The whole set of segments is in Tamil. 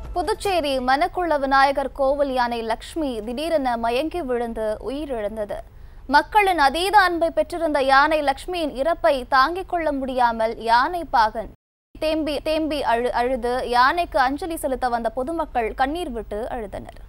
புதுச்சேரி மணக்குள விநாயகர் கோவில் யானை லக்ஷ்மி திடீரென மயங்கி விழுந்து உயிரிழந்தது மக்களின் அதீத அன்பை பெற்றிருந்த யானை லக்ஷ்மியின் இறப்பை தாங்கிக் கொள்ள முடியாமல் யானை பாகன் தேம்பி தேம்பி அழு அழுது யானைக்கு அஞ்சலி செலுத்த வந்த பொதுமக்கள் கண்ணீர் விட்டு அழுதனர்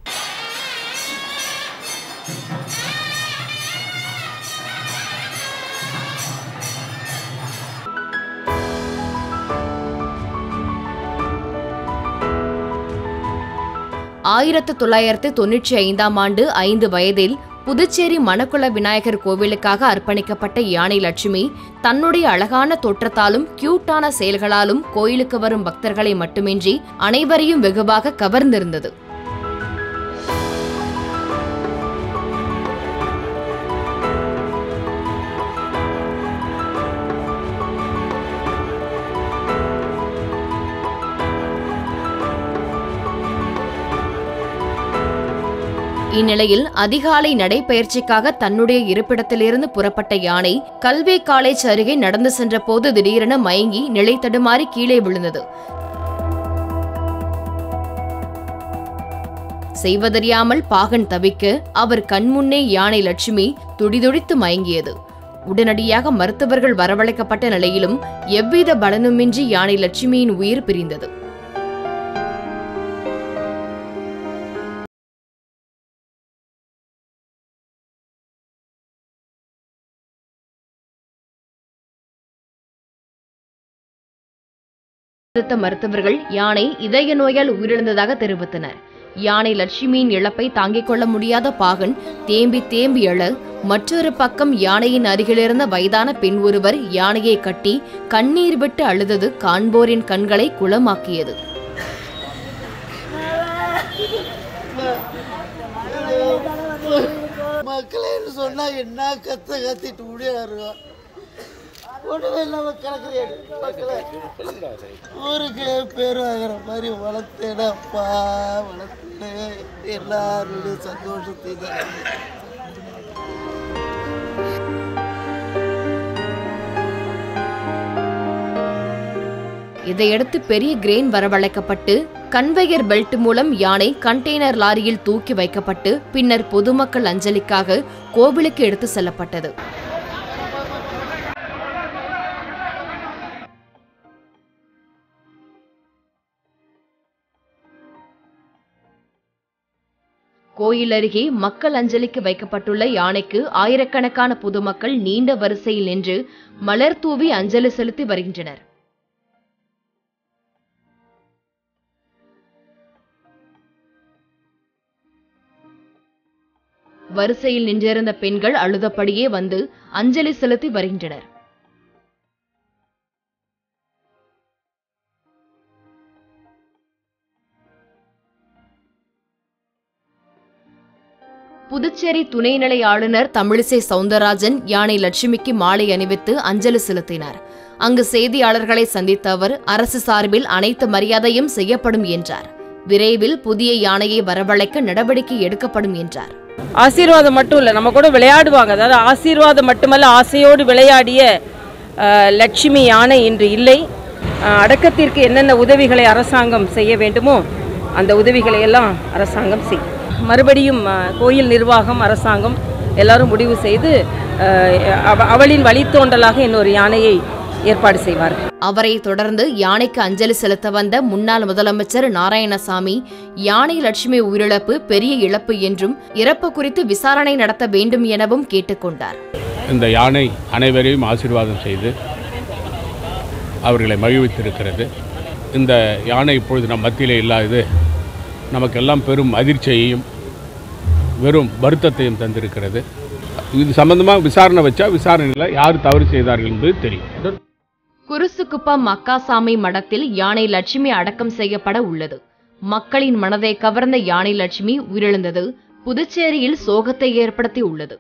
ஆயிரத்து தொள்ளாயிரத்து தொன்னூற்றி ஐந்தாம் ஆண்டு ஐந்து வயதில் புதுச்சேரி மணக்குள விநாயகர் கோவிலுக்காக அர்ப்பணிக்கப்பட்ட யானை லட்சுமி தன்னுடைய அழகான தோற்றத்தாலும் கியூட்டான செயல்களாலும் கோயிலுக்கு வரும் பக்தர்களை மட்டுமின்றி அனைவரையும் வெகுவாக கவர்ந்திருந்தது இந்நிலையில் அதிகாலை நடைபயிற்சிக்காக தன்னுடைய இருப்பிடத்திலிருந்து புறப்பட்ட யானை கல்வி காலேஜ் அருகே நடந்து சென்றபோது திடீரென மயங்கி நிலை தடுமாறி கீழே விழுந்தது செய்வதறியாமல் பாகன் தவிக்க அவர் கண்முன்னே யானை லட்சுமி துடிதுடித்து மயங்கியது உடனடியாக மருத்துவர்கள் வரவழைக்கப்பட்ட நிலையிலும் எவ்வித பலனுமின்றி யானை லட்சுமியின் உயிர் பிரிந்தது அடுத்த மருத்துவர்கள் யானை இதய நோயால் உயிரிழந்ததாக தெரிவித்தனர் யானை லட்சுமியின் இழப்பை தாங்கிக் கொள்ள முடியாத பாகன் தேம்பி தேம்பி எழ மற்றொரு பக்கம் யானையின் அருகிலிருந்த வயதான பெண் ஒருவர் யானையை கட்டி கண்ணீர் விட்டு அழுதது காண்போரின் கண்களை குளமாக்கியது மக்களேன்னு சொன்னா என்ன கத்த கத்திட்டு முடியாருங்க ஒண்ணுமே இல்லாம கிடக்குறேன் மக்களே ஊருக்கு பேர் வாங்குற மாதிரி வளர்த்தேனப்பா வளர்த்தேன் எல்லாருடைய சந்தோஷத்தை இதையடுத்து பெரிய கிரேன் வரவழைக்கப்பட்டு கன்வேயர் பெல்ட் மூலம் யானை கண்டெய்னர் லாரியில் தூக்கி வைக்கப்பட்டு பின்னர் பொதுமக்கள் அஞ்சலிக்காக கோவிலுக்கு எடுத்து செல்லப்பட்டது கோயில் அருகே மக்கள் அஞ்சலிக்கு வைக்கப்பட்டுள்ள யானைக்கு ஆயிரக்கணக்கான பொதுமக்கள் நீண்ட வரிசையில் நின்று மலர் தூவி அஞ்சலி செலுத்தி வருகின்றனர் வரிசையில் நின்றிருந்த பெண்கள் அழுதபடியே வந்து அஞ்சலி செலுத்தி வருகின்றனர் புதுச்சேரி துணைநிலை ஆளுநர் தமிழிசை சவுந்தரராஜன் யானை லட்சுமிக்கு மாலை அணிவித்து அஞ்சலி செலுத்தினார் அங்கு செய்தியாளர்களை சந்தித்த அவர் அரசு சார்பில் அனைத்து மரியாதையும் செய்யப்படும் என்றார் விரைவில் புதிய யானையை வரவழைக்க நடவடிக்கை எடுக்கப்படும் என்றார் ஆசீர்வாதம் மட்டும் இல்லை நம்ம கூட விளையாடுவாங்க அதாவது ஆசீர்வாதம் மட்டுமல்ல ஆசையோடு விளையாடிய அஹ், லட்சுமி யானை இன்று இல்லை அஹ், அடக்கத்திற்கு என்னென்ன உதவிகளை அரசாங்கம் செய்ய வேண்டுமோ அந்த உதவிகளை எல்லாம் அரசாங்கம் செய்யும் மறுபடியும் அஹ், கோயில் நிர்வாகம் அரசாங்கம் எல்லாரும் முடிவு செய்து அஹ், அவ- அவளின் வழித்தோன்றலாக இன்னொரு யானையை ஏற்பாடு செய்வார்கள் அவரை தொடர்ந்து யானைக்கு அஞ்சலி செலுத்த வந்த முன்னாள் முதலமைச்சர் நாராயணசாமி யானை லட்சுமி உயிரிழப்பு பெரிய இழப்பு என்றும் இறப்பு குறித்து விசாரணை நடத்த வேண்டும் எனவும் கேட்டுக்கொண்டார் இந்த யானை அனைவரையும் ஆசீர்வாதம் செய்து அவர்களை மகிழ்வித்திருக்கிறது இந்த யானை இப்பொழுது நம் மத்தியிலே இல்லாதது நமக்கெல்லாம் பெரும் அதிர்ச்சியையும் வெறும் வருத்தத்தையும் தந்திருக்கிறது இது சம்பந்தமாக விசாரணை வச்சா விசாரணையில் யார் தவறு செய்தார்கள் என்பது தெரியும் குருசுக்குப்பம் மக்காசாமி மடத்தில் யானை லட்சுமி அடக்கம் செய்யப்பட உள்ளது மக்களின் மனதை கவர்ந்த யானை லட்சுமி உயிரிழந்தது புதுச்சேரியில் சோகத்தை ஏற்படுத்தி உள்ளது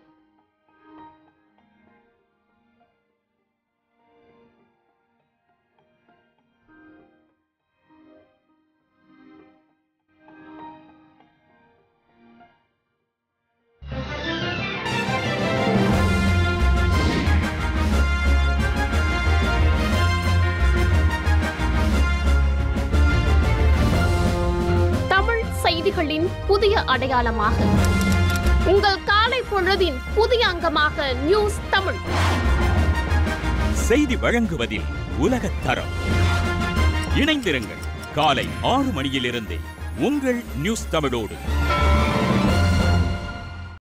செய்திகளின் புதிய அடையாளமாக உங்கள் காலை பொழுதின் புதிய அங்கமாக நியூஸ் தமிழ் செய்தி வழங்குவதில் உலகத் தரம் இணைந்திருங்கள் காலை ஆறு மணியிலிருந்தே உங்கள் நியூஸ் தமிழோடு